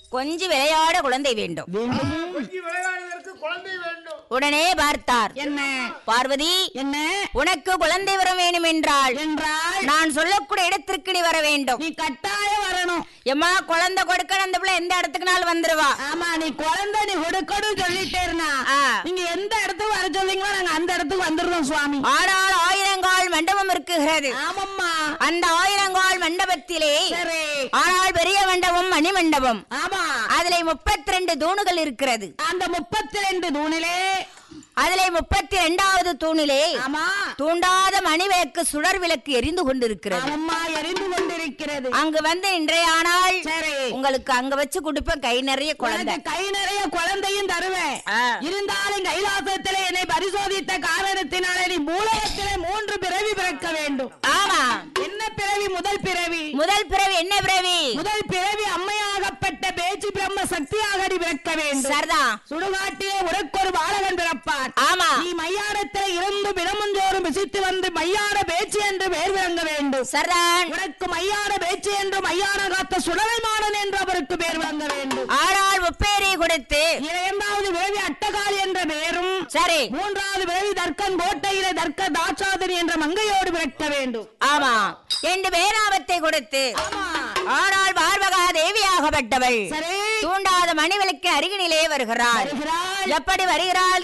கொஞ்சி விளையாட குழந்தை வேண்டும் வேண்டும் கொஞ்சி விளையாடுவதற்கு குழந்தை வேண்டும் உடனே பார்த்தார் என்ன பார்வதி என்ன உனக்கு குழந்தை வரம் வேணும் என்றால் என்றால் நான் சொல்லக்கூடிய இடத்திற்கு நீ வர வேண்டும் நீ கட்டாயம் வரணும் எம்மா குழந்தை கொடுக்க அந்த பிள்ளை எந்த இடத்துக்குனாலும் வந்துருவா ஆமா நீ குழந்தை நீ கொடுக்கணும் சொல்லிட்டேருனா ஆ. நீங்க எந்த இடத்துக்கு வர சொல்றீங்களோ நாங்க அந்த இடத்துக்கு வந்துடுறோம் சுவாமி ஆனால் ஆயிரங்கால் மண்டபம் இருக்குகிறது ஆமாம்மா அந்த ஆயிரங்கால் மண்டபத்திலே சரி ஆனால் பெரிய மண்டபம் மணி மண்டபம் ஆமா அதிலே முப்பத்தி ரெண்டு தூணுகள் இருக்கிறது அந்த முப்பத்தி ரெண்டு தூணிலே அதிலே முப்பத்தி ரெண்டாவது தூணிலே ஆமா தூண்டாத மணி விளக்கு சுடர் விளக்கு எரிந்து கொண்டிருக்கிறது அம்மா எரிந்து கொண்டிருக்கிறது அங்கு வந்து இன்றைய ஆனால் சரி உங்களுக்கு அங்க வச்சு குடிப்பேன் கை நிறைய குழந்தை உனக்கு கை நிறைய குழந்தையும் தருவேன் ஆ. இருந்தாலும் கைலாசத்திலே என்னை பரிசோதித்த காரணத்தினாலே நீ மூலகத்திலே மூன்று பிறவி பிறக்க வேண்டும் ஆமா என்ன பிறவி முதல் பிறவி முதல் பிறவி என்ன பிறவி முதல் பிறவி அம்மையாகப்பட்ட பேச்சு பிரம்ம சக்தியாக நீ பிறக்க வேண்டும் சரிதான் சுடுகாட்டிலே உனக்கொரு பாலகன் பிறப்பான் ஆமா நீ மையாடத்தில் இருந்து விடமுஞ்சோறும் விசித்து வந்து மையாட பேச்சு என்று பெயர் விளங்க வேண்டும் சரிதான் உனக்கு மையாட பேச்சு என்று மையான காத்த சுடலைமாறன் என்று அவருக்கு பெயர் விளங்க வேண்டும் ஆனால் முப்பேரி கொடுத்து இரண்டாவது பிறவி அட்டகால் என்ற பெயரும் சரி மூன்றாவது பிறவி தர்க்கன் கோட்டையிலே தர்க்க தாட்சாதனி என்ற மங்கையோடு பிறக்க வேண்டும் ஆமா என்று பேராபத்தை கொடுத்து ஆமா ஆனால் பார்வகா தேவியாகப்பட்டவள் சரி தூண்டாத மணி விளக்கு அருகினிலே வருகிறாள் வருகிறாள் எப்படி வருகிறாள்